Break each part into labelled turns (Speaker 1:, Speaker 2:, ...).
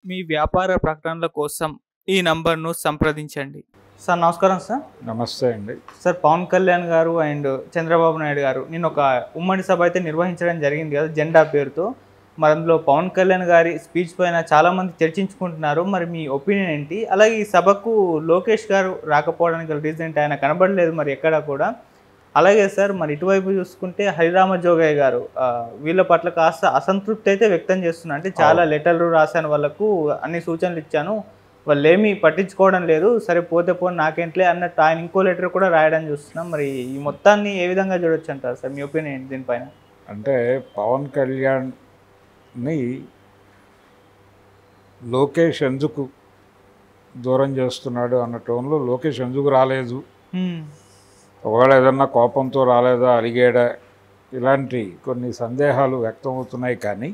Speaker 1: మీ వ్యాపార ప్రకటనల కోసం ఈ నంబర్ను సంప్రదించండి సార్ నమస్కారం సార్
Speaker 2: నమస్తే అండి
Speaker 1: సార్ పవన్ కళ్యాణ్ గారు అండ్ చంద్రబాబు నాయుడు గారు నేను ఒక ఉమ్మడి సభ అయితే నిర్వహించడం జరిగింది కదా జెండా పేరుతో మరి అందులో పవన్ కళ్యాణ్ గారి స్పీచ్ పైన చాలామంది చర్చించుకుంటున్నారు మరి మీ ఒపీనియన్ ఏంటి అలాగే ఈ సభకు లోకేష్ గారు రాకపోవడానికి గల రీజన్ ఏంటి ఆయన కనబడలేదు మరి ఎక్కడా కూడా అలాగే సార్ మరి ఇటువైపు చూసుకుంటే హరిరామ జోగయ్య గారు ఆ, వీళ్ళ పట్ల కాస్త అసంతృప్తి అయితే వ్యక్తం చేస్తున్నారు అంటే చాలా లెటర్లు రాశాను వాళ్ళకు అన్ని సూచనలు ఇచ్చాను వాళ్ళు ఏమీ పట్టించుకోవడం లేదు సరే పోతే పోని నాకేంట్లే అన్నట్టు ఆయన ఇంకో లెటర్ కూడా రాయడం చూస్తున్నాం మరి ఈ మొత్తాన్ని ఏ విధంగా చూడొచ్చు అంటారు సార్ మీ ఒపీనియన్ ఏంటి దీనిపైన
Speaker 2: అంటే పవన్ కళ్యాణ్ని లోకేష్ ఎందుకు దూరం చేస్తున్నాడు అన్న టోన్లో లోకేష్ ఎందుకు రాలేదు ఒకవేళ ఏదన్నా కోపంతో రాలేదా అలిగాడా ఇలాంటి కొన్ని సందేహాలు వ్యక్తమవుతున్నాయి కానీ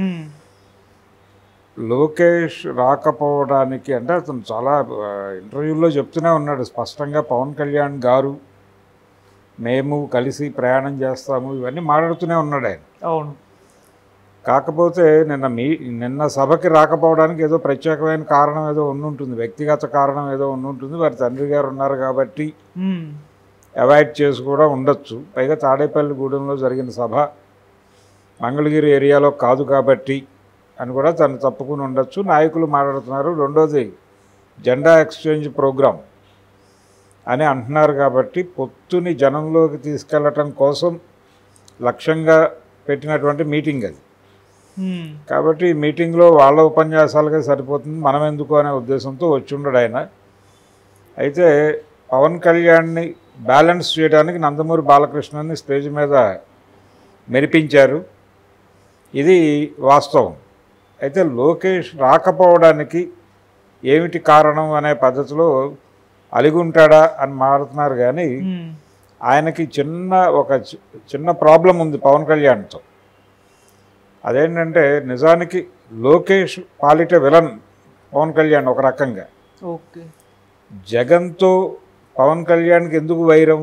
Speaker 2: లోకేష్ రాకపోవడానికి అంటే అతను చాలా ఆ, ఇంటర్వ్యూల్లో చెప్తూనే ఉన్నాడు స్పష్టంగా పవన్ కళ్యాణ్ గారు మేము కలిసి ప్రయాణం చేస్తాము ఇవన్నీ మాట్లాడుతూనే ఉన్నాడు ఆయన
Speaker 1: అవును
Speaker 2: కాకపోతే నిన్న మీ నిన్న సభకి రాకపోవడానికి ఏదో ప్రత్యేకమైన కారణం ఏదో ఉండుంటుంది వ్యక్తిగత కారణం ఏదో ఉండుంటుంది వారి తండ్రి గారు ఉన్నారు కాబట్టి
Speaker 1: మ్మ్.
Speaker 2: అవాయిడ్ చేసి కూడా ఉండొచ్చు పైగా తాడేపల్లి గూడెంలో జరిగిన సభ మంగళగిరి ఏరియాలో కాదు కాబట్టి అని కూడా తను తప్పుకుని ఉండొచ్చు నాయకులు మాట్లాడుతున్నారు రెండోది జెండా ఎక్స్చేంజ్ ప్రోగ్రాం అని అంటున్నారు కాబట్టి పొత్తుని జనంలోకి తీసుకెళ్ళటం కోసం లక్ష్యంగా పెట్టినటువంటి మీటింగ్ అది
Speaker 1: మ్మ్.
Speaker 2: కాబట్టి ఈ మీటింగ్లో వాళ్ళ ఉపన్యాసాలుగా సరిపోతుంది మనం ఎందుకు అనే ఉద్దేశంతో వచ్చి ఉండడు ఆయన అయితే పవన్ కళ్యాణ్ని బ్యాలెన్స్ చేయడానికి నందమూరి బాలకృష్ణని స్టేజ్ మీద మెరిపించారు ఇది వాస్తవం అయితే లోకేష్ రాకపోవడానికి ఏమిటి కారణం అనే పద్ధతిలో అలిగుంటాడా అని మాట్లాడుతున్నారు కానీ
Speaker 1: మ్మ్.
Speaker 2: ఆయనకి చిన్న ఒక చి- చిన్న ప్రాబ్లం ఉంది పవన్ కళ్యాణ్తో అదేంటంటే నిజానికి లోకేష్ పాలిట విలన్ పవన్ కళ్యాణ్ ఒక రకంగా
Speaker 1: ఓకే
Speaker 2: జగన్తో పవన్ కళ్యాణ్కి ఎందుకు వైరం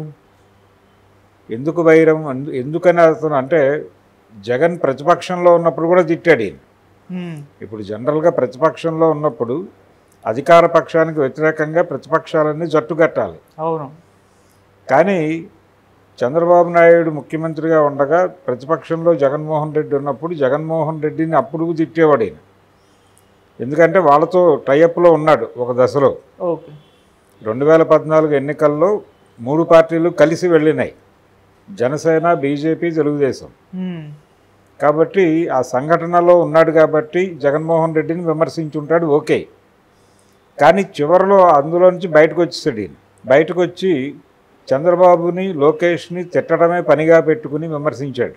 Speaker 2: ఎందుకు వైరం ఎందు- ఎందుకని అతను అంటే జగన్ ప్రతిపక్షంలో ఉన్నప్పుడు కూడా తిట్టాడు ఈయన
Speaker 1: మ్మ్.
Speaker 2: ఇప్పుడు జనరల్గా ప్రతిపక్షంలో ఉన్నప్పుడు అధికార పక్షానికి వ్యతిరేకంగా ప్రతిపక్షాలన్నీ జట్టు కట్టాలి
Speaker 1: అవును
Speaker 2: కానీ చంద్రబాబు నాయుడు ముఖ్యమంత్రిగా ఉండగా ప్రతిపక్షంలో జగన్మోహన్ రెడ్డి ఉన్నప్పుడు జగన్మోహన్ రెడ్డిని అప్పుడు తిట్టేవాడు ఈయన ఎందుకంటే వాళ్ళతో టైఅప్లో ఉన్నాడు ఒక దశలో
Speaker 1: ఓకే
Speaker 2: రెండు వేల పద్నాలుగు ఎన్నికల్లో మూడు పార్టీలు కలిసి వెళ్ళినాయి జనసేన బీజేపీ తెలుగుదేశం
Speaker 1: మ్మ్.
Speaker 2: కాబట్టి ఆ సంఘటనలో ఉన్నాడు కాబట్టి జగన్మోహన్ రెడ్డిని విమర్శించుంటాడు ఓకే కానీ చివరిలో అందులో నుంచి బయటకు వచ్చేసాడు ఈయన బయటకు వచ్చి చంద్రబాబుని లోకేష్ని తిట్టడమే పనిగా పెట్టుకుని విమర్శించాడు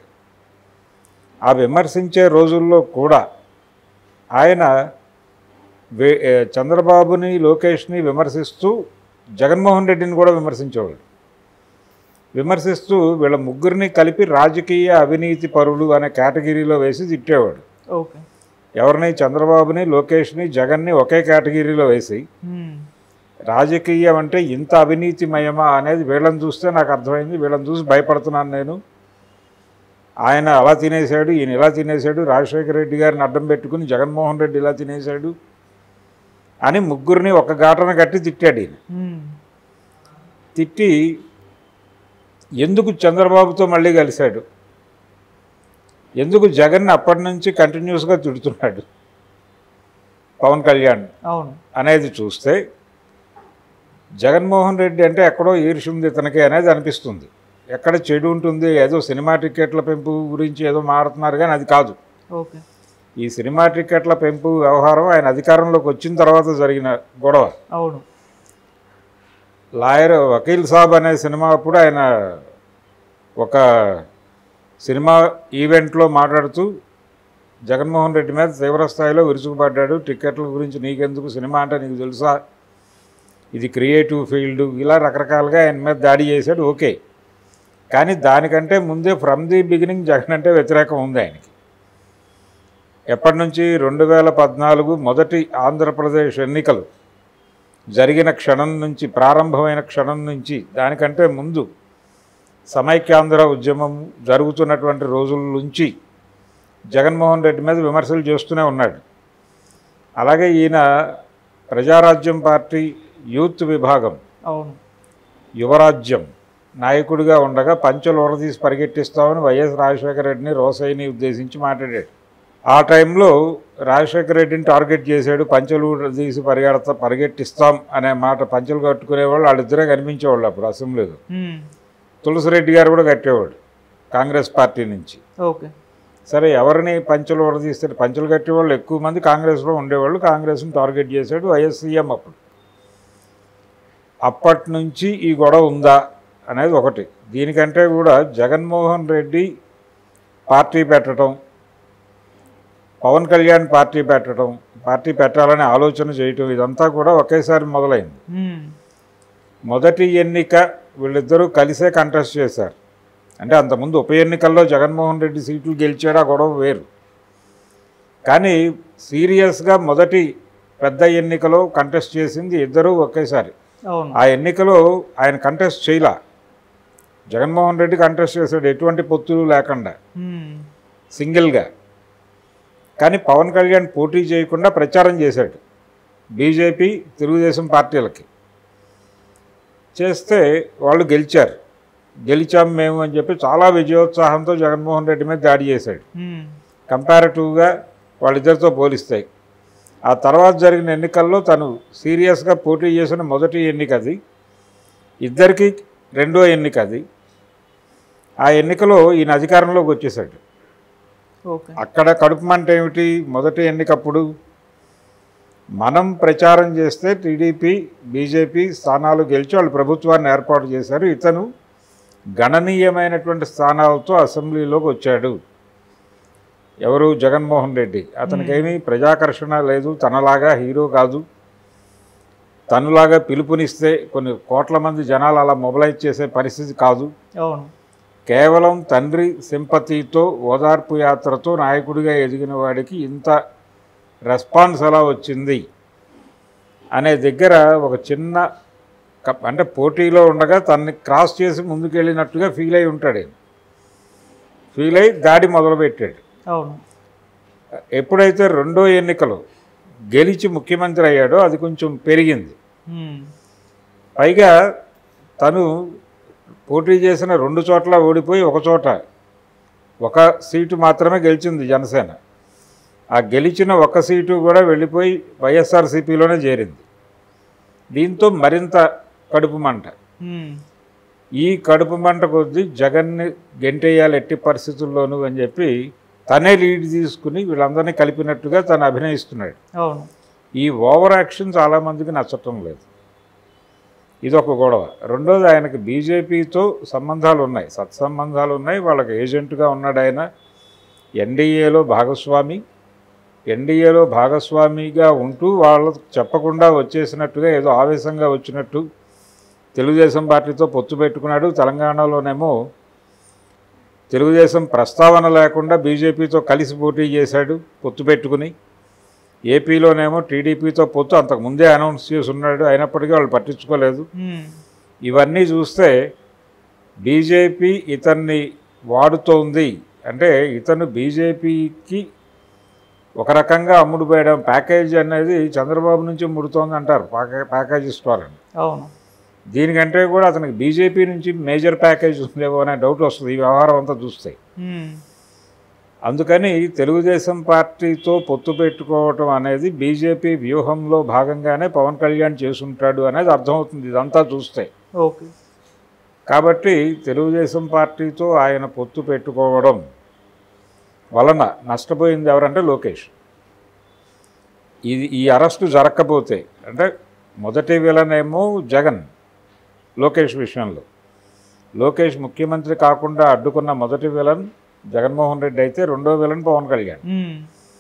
Speaker 2: ఆ విమర్శించే రోజుల్లో కూడా ఆయన వే- ఏ, చంద్రబాబుని లోకేష్ని విమర్శిస్తూ జగన్మోహన్ రెడ్డిని కూడా విమర్శించేవాడు విమర్శిస్తూ వీళ్ళ ముగ్గురిని కలిపి రాజకీయ అవినీతి పరులు అనే కేటగిరీలో వేసి తిట్టేవాడు
Speaker 1: ఓకే
Speaker 2: ఎవరిని చంద్రబాబుని లోకేష్ని జగన్ని ఒకే కేటగిరీలో వేసి
Speaker 1: మ్మ్.
Speaker 2: రాజకీయం అంటే ఇంత అవినీతిమయమా అనేది వీళ్ళని చూస్తే నాకు అర్థమైంది వీళ్ళని చూసి భయపడుతున్నాను నేను ఆయన అలా తినేశాడు ఈయన ఇలా తినేశాడు రాజశేఖర రెడ్డి గారిని అడ్డం పెట్టుకుని జగన్మోహన్ రెడ్డి ఇలా తినేశాడు అని ముగ్గురిని ఒక ఘటన కట్టి తిట్టాడు ఈయన
Speaker 1: మ్మ్.
Speaker 2: తిట్టి ఎందుకు చంద్రబాబుతో మళ్ళీ కలిశాడు ఎందుకు జగన్ అప్పటి నుంచి కంటిన్యూస్గా తిడుతున్నాడు పవన్ కళ్యాణ్
Speaker 1: అవును
Speaker 2: అనేది చూస్తే జగన్మోహన్ రెడ్డి అంటే ఎక్కడో ఈర్ష్య ఉంది ఇతనికి అనేది అనిపిస్తుంది ఎక్కడ చెడు ఉంటుంది ఏదో సినిమా టికెట్ల పెంపు గురించి ఏదో మాడుతున్నారు కానీ అది కాదు
Speaker 1: ఓకే
Speaker 2: ఈ సినిమా టికెట్ల పెంపు వ్యవహారం ఆయన అధికారంలోకి వచ్చిన తర్వాత జరిగిన గొడవ
Speaker 1: అవును
Speaker 2: లాయర్ వకీల్ సాబ్ అనే సినిమా అప్పుడు ఆయన ఒక సినిమా ఈవెంట్లో మాట్లాడుతూ జగన్మోహన్ రెడ్డి మీద తీవ్రస్థాయిలో విరుచుకుపడ్డాడు టిక్కెట్ల గురించి నీకెందుకు సినిమా అంటే నీకు తెలుసా ఇది క్రియేటివ్ ఫీల్డ్ ఇలా రకరకాలుగా ఆయన మీద దాడి చేశాడు ఓకే కానీ దానికంటే ముందే ఫ్రమ్ ది బిగినింగ్ జగన్ అంటే వ్యతిరేకం ఉంది ఆయనకి ఎప్పటి నుంచి రెండు వేల పద్నాలుగు మొదటి ఆంధ్రప్రదేశ్ ఎన్నికలు జరిగిన క్షణం నుంచి ప్రారంభమైన క్షణం నుంచి దానికంటే ముందు సమైక్యాంధ్ర ఉద్యమం జరుగుతున్నటువంటి రోజుల నుంచి జగన్మోహన్ రెడ్డి మీద విమర్శలు చేస్తూనే ఉన్నాడు అలాగే ఈయన ప్రజారాజ్యం పార్టీ యూత్ విభాగం
Speaker 1: అవును
Speaker 2: యువరాజ్యం నాయకుడిగా ఉండగా పంచెలు ఉరదీసి పరిగెట్టిస్తామని వైఎస్ రాజశేఖర రెడ్డిని రోసయ్యని ఉద్దేశించి మాట్లాడాడు ఆ టైంలో రాజశేఖర రెడ్డిని టార్గెట్ చేశాడు పంచెలు తీసి పరిగెడతా పరిగెట్టిస్తాం అనే మాట పంచెలు కట్టుకునేవాళ్ళు వాళ్ళిద్దరే కనిపించేవాళ్ళు అప్పుడు అసెంబ్లీలో
Speaker 1: మ్మ్.
Speaker 2: తులసిరెడ్డి గారు కూడా కట్టేవాడు కాంగ్రెస్ పార్టీ నుంచి
Speaker 1: ఓకే
Speaker 2: సరే ఎవరిని పంచెలు ఉడదీస్తే పంచెలు కట్టేవాళ్ళు ఎక్కువ మంది కాంగ్రెస్లో ఉండేవాళ్ళు కాంగ్రెస్ని టార్గెట్ చేశాడు వైఎస్ సీఎం అప్పుడు అప్పటి నుంచి ఈ గొడవ ఉందా అనేది ఒకటి దీనికంటే కూడా జగన్మోహన్ రెడ్డి పార్టీ పెట్టడం పవన్ కళ్యాణ్ పార్టీ పెట్టడం పార్టీ పెట్టాలనే ఆలోచన చేయటం ఇదంతా కూడా ఒకేసారి మొదలైంది
Speaker 1: మ్మ్.
Speaker 2: మొదటి ఎన్నిక వీళ్ళిద్దరూ కలిసే కంటెస్ట్ చేశారు అంటే అంతకుముందు ఉప ఎన్నికల్లో జగన్మోహన్ రెడ్డి సీట్లు గెలిచాడు ఆ గొడవ వేరు కానీ సీరియస్గా మొదటి పెద్ద ఎన్నికలో కంటెస్ట్ చేసింది ఇద్దరూ ఒకేసారి
Speaker 1: అవును
Speaker 2: ఆ ఎన్నికలో ఆయన కంటెస్ట్ చేయలా జగన్మోహన్ రెడ్డి కంటెస్ట్ చేశాడు ఎటువంటి పొత్తులు లేకుండా
Speaker 1: మ్మ్.
Speaker 2: సింగిల్గా కానీ పవన్ కళ్యాణ్ పోటీ చేయకుండా ప్రచారం చేశాడు బీజేపీ తెలుగుదేశం పార్టీలకి చేస్తే వాళ్ళు గెలిచారు గెలిచాం మేము అని చెప్పి చాలా విజయోత్సాహంతో జగన్మోహన్ రెడ్డి మీద దాడి చేశాడు
Speaker 1: మ్మ్.
Speaker 2: కంపారిటివ్గా వాళ్ళిద్దరితో పోలిస్తాయి ఆ తర్వాత జరిగిన ఎన్నికల్లో తను సీరియస్గా పోటీ చేసిన మొదటి ఎన్నిక అది ఇద్దరికి రెండో ఎన్నిక అది ఆ ఎన్నికలో ఈయన అధికారంలోకి వచ్చేసాడు
Speaker 1: ఓకే
Speaker 2: అక్కడ కడుపు మంట ఏమిటి మొదటి ఎన్నికప్పుడు మనం ప్రచారం చేస్తే టీడీపీ బీజేపీ స్థానాలు గెలిచి వాళ్ళు ప్రభుత్వాన్ని ఏర్పాటు చేశారు ఇతను గణనీయమైనటువంటి స్థానాలతో అసెంబ్లీలోకి వచ్చాడు ఎవరు జగన్మోహన్ రెడ్డి అతనికి ఏమీ ప్రజాకర్షణ లేదు తనలాగా హీరో కాదు తనులాగా పిలుపునిస్తే కొన్ని కోట్ల మంది జనాలు అలా మొబలైజ్ చేసే పరిస్థితి కాదు
Speaker 1: అవును
Speaker 2: కేవలం తండ్రి సింపతితో ఓదార్పు యాత్రతో నాయకుడిగా ఎదిగిన వాడికి ఇంత రెస్పాన్స్ ఎలా వచ్చింది అనే దగ్గర ఒక చిన్న కప్- అంటే పోటీలో ఉండగా తనని క్రాస్ చేసి ముందుకెళ్ళినట్టుగా ఫీల్ అయి ఉంటాడు ఈయన. ఫీల్ అయి దాడి మొదలుపెట్టాడు
Speaker 1: అవును
Speaker 2: ఎప్పుడైతే రెండో ఎన్నికలు గెలిచి ముఖ్యమంత్రి అయ్యాడో అది కొంచెం పెరిగింది
Speaker 1: మ్మ్.
Speaker 2: పైగా తను పోటీ చేసిన రెండు చోట్ల ఓడిపోయి ఒక చోట ఒక సీటు మాత్రమే గెలిచింది జనసేన ఆ గెలిచిన ఒక సీటు కూడా వెళ్ళిపోయి వైఎస్ఆర్సీపీలోనే చేరింది దీంతో మరింత కడుపు మంట
Speaker 1: మ్మ్.
Speaker 2: ఈ కడుపు మంట కొద్దీ జగన్ని గెంటేయాలి ఎట్టి పరిస్థితుల్లోనూ అని చెప్పి తనే లీడ్ తీసుకుని వీళ్ళందరినీ కలిపినట్టుగా తను అభినయిస్తున్నాడు
Speaker 1: అవును
Speaker 2: ఈ ఓవర్ యాక్షన్ చాలామందికి నచ్చటం లేదు ఇది ఒక గొడవ రెండోది ఆయనకి బీజేపీతో సంబంధాలు ఉన్నాయి సత్సంబంధాలు ఉన్నాయి వాళ్ళకి ఏజెంట్గా ఉన్నాడు ఆయన ఎన్డీఏలో భాగస్వామి ఎన్డీఏలో భాగస్వామిగా ఉంటూ వాళ్ళకు చెప్పకుండా వచ్చేసినట్టుగా ఏదో ఆవేశంగా వచ్చినట్టు తెలుగుదేశం పార్టీతో పొత్తు పెట్టుకున్నాడు తెలంగాణలోనేమో తెలుగుదేశం ప్రస్తావన లేకుండా బీజేపీతో కలిసి పోటీ చేశాడు పొత్తు పెట్టుకుని ఏపీలోనేమో టీడీపీతో పొత్తు అంతకు ముందే అనౌన్స్ చేసి ఉన్నాడు అయినప్పటికీ వాళ్ళు పట్టించుకోలేదు
Speaker 1: మ్మ్.
Speaker 2: ఇవన్నీ చూస్తే బీజేపీ ఇతన్ని వాడుతోంది అంటే ఇతను బీజేపీకి ఒక రకంగా అమ్ముడుపోయడం ప్యాకేజ్ అనేది చంద్రబాబు నుంచి ముడుతోంది అంటారు ప్యాకే ప్యాకేజ్ స్టోర్ అని
Speaker 1: అవును
Speaker 2: దీనికంటే కూడా అతనికి బీజేపీ నుంచి మేజర్ ప్యాకేజ్ ఉందేమో అనే డౌట్ వస్తుంది ఈ వ్యవహారం అంతా చూస్తే
Speaker 1: మ్మ్.
Speaker 2: అందుకని తెలుగుదేశం పార్టీతో పొత్తు పెట్టుకోవటం అనేది బీజేపీ వ్యూహంలో భాగంగానే పవన్ కళ్యాణ్ చేసుంటాడు అనేది అర్థమవుతుంది ఇదంతా చూస్తే
Speaker 1: ఓకే
Speaker 2: కాబట్టి తెలుగుదేశం పార్టీతో ఆయన పొత్తు పెట్టుకోవడం వలన నష్టపోయింది ఎవరంటే లోకేష్ ఇది ఈ అరెస్టు జరగకపోతే అంటే మొదటి విలన్ ఏమో జగన్ లోకేష్ విషయంలో లోకేష్ ముఖ్యమంత్రి కాకుండా అడ్డుకున్న మొదటి విలన్ జగన్మోహన్ రెడ్డి అయితే రెండో విలన్ పవన్ కళ్యాణ్
Speaker 1: మ్మ్.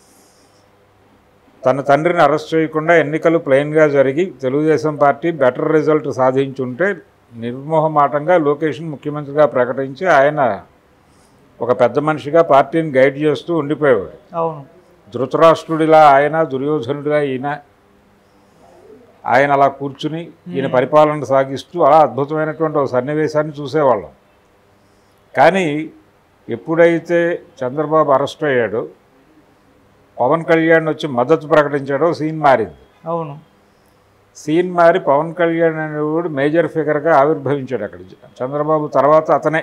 Speaker 2: తన తండ్రిని అరెస్ట్ చేయకుండా ఎన్నికలు ప్లెయిన్గా జరిగి తెలుగుదేశం పార్టీ బెటర్ రిజల్ట్ సాధించుంటే నిర్మోహమాటంగా లోకేష్ను ముఖ్యమంత్రిగా ప్రకటించి ఆయన ఒక పెద్ద మనిషిగా పార్టీని గైడ్ చేస్తూ ఉండిపోయేవాడు
Speaker 1: అవును
Speaker 2: ధృతరాష్ట్రుడిలా ఆయన దుర్యోధనుడిలా ఈయన ఆయన అలా కూర్చుని ఈయన పరిపాలన సాగిస్తూ అలా అద్భుతమైనటువంటి ఒక సన్నివేశాన్ని చూసేవాళ్ళం కానీ ఎప్పుడైతే చంద్రబాబు అరెస్ట్ అయ్యాడో పవన్ కళ్యాణ్ వచ్చి మద్దతు ప్రకటించడం సీన్ మారింది
Speaker 1: అవును
Speaker 2: సీన్ మారి పవన్ కళ్యాణ్ అనేవాడు మేజర్ ఫిగర్గా ఆవిర్భవించాడు అక్కడ చంద్రబాబు తర్వాత అతనే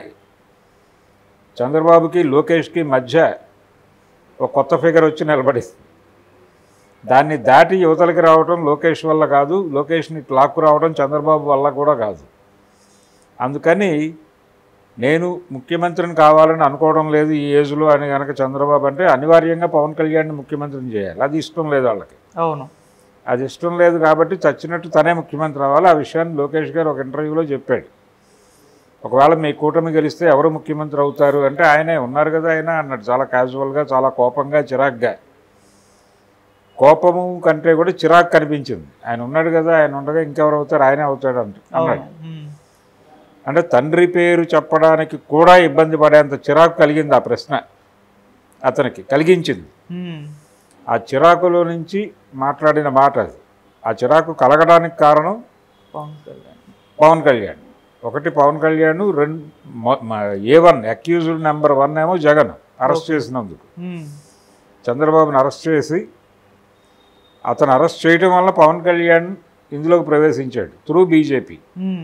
Speaker 2: చంద్రబాబుకి లోకేష్కి మధ్య ఒక కొత్త ఫిగర్ వచ్చి నిలబడింది దాన్ని దాటి యువతలకి రావడం లోకేష్ వల్ల కాదు లోకేష్ని లాక్కు రావడం చంద్రబాబు వల్ల కూడా కాదు అందుకని నేను ముఖ్యమంత్రిని కావాలని అనుకోవడం లేదు ఈ ఏజ్లో అని కనుక చంద్రబాబు అంటే అనివార్యంగా పవన్ కళ్యాణ్ని ముఖ్యమంత్రిని చేయాలి అది ఇష్టం లేదు వాళ్ళకి
Speaker 1: అవును
Speaker 2: అది ఇష్టం లేదు కాబట్టి చచ్చినట్టు తనే ముఖ్యమంత్రి అవ్వాలి ఆ విషయాన్ని లోకేష్ గారు ఒక ఇంటర్వ్యూలో చెప్పాడు ఒకవేళ మీ కూటమి గెలిస్తే ఎవరు ముఖ్యమంత్రి అవుతారు అంటే ఆయనే ఉన్నారు కదా ఆయన అన్నాడు చాలా క్యాజువల్గా చాలా కోపంగా చిరాగ్గా కోపము కంటే కూడా చిరాకు కనిపించింది ఆయన ఉన్నాడు కదా ఆయన ఉండగా ఇంకెవరు అవుతారు ఆయనే అవుతాడు అంట అన్నాడు
Speaker 1: అవును ఉమ్.
Speaker 2: అంటే తండ్రి పేరు చెప్పడానికి కూడా ఇబ్బంది పడేంత చిరాకు కలిగింది ఆ ప్రశ్న అతనికి కలిగించింది
Speaker 1: ఉమ్.
Speaker 2: ఆ చిరాకులో నుంచి మాట్లాడిన మాట అది ఆ చిరాకు కలగడానికి కారణం
Speaker 1: పవన్ కళ్యాణ్
Speaker 2: పవన్ కళ్యాణ్ ఒకటి పవన్ కళ్యాణ్ రెండు A one accused number one ఏమో జగన్ అరెస్ట్ చేసినందుకు
Speaker 1: ఉమ్.
Speaker 2: చంద్రబాబుని అరెస్ట్ చేసి అతను అరెస్ట్ చేయడం వల్ల పవన్ కళ్యాణ్ ఇందులోకి ప్రవేశించాడు త్రూ బీజేపీ
Speaker 1: ఉమ్.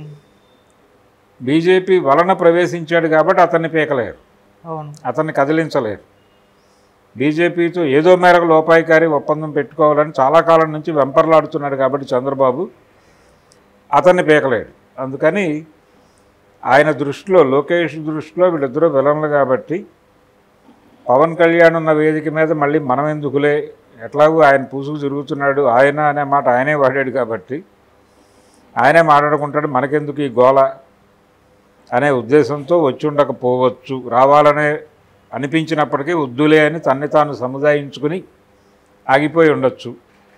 Speaker 2: బీజేపీ వలన ప్రవేశించాడు కాబట్టి అతన్ని పీకలేరు
Speaker 1: అవును
Speaker 2: అతన్ని కదిలించలేరు బీజేపీతో ఏదో మేరకు లోపాయికారి ఒప్పందం పెట్టుకోవాలని చాలా కాలం నుంచి వెంపర్లాడుతున్నాడు కాబట్టి చంద్రబాబు అతన్ని పీకలేడు అందుకని ఆయన దృష్టిలో లోకేష్ దృష్టిలో వీళ్ళిద్దరూ విలన్లు కాబట్టి పవన్ కళ్యాణ్ ఉన్న వేదిక మీద మళ్ళీ మనం ఎందుకులే ఎట్లాగూ ఆయన పూసుకు తిరుగుతున్నాడు ఆయన అనే మాట ఆయనే వాడాడు కాబట్టి ఆయనే మాట్లాడుకుంటాడు మనకెందుకు ఈ గోల అనే ఉద్దేశంతో వచ్చి ఉండకపోవచ్చు రావాలనే అనిపించినప్పటికీ వద్దులే అని తన్ని తాను సముదాయించుకుని ఆగిపోయి ఉండొచ్చు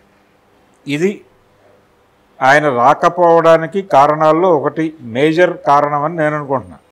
Speaker 2: ఇది ఆయన రాకపోవడానికి కారణాల్లో ఒకటి మేజర్ కారణం అని నేను అనుకుంటున్నాను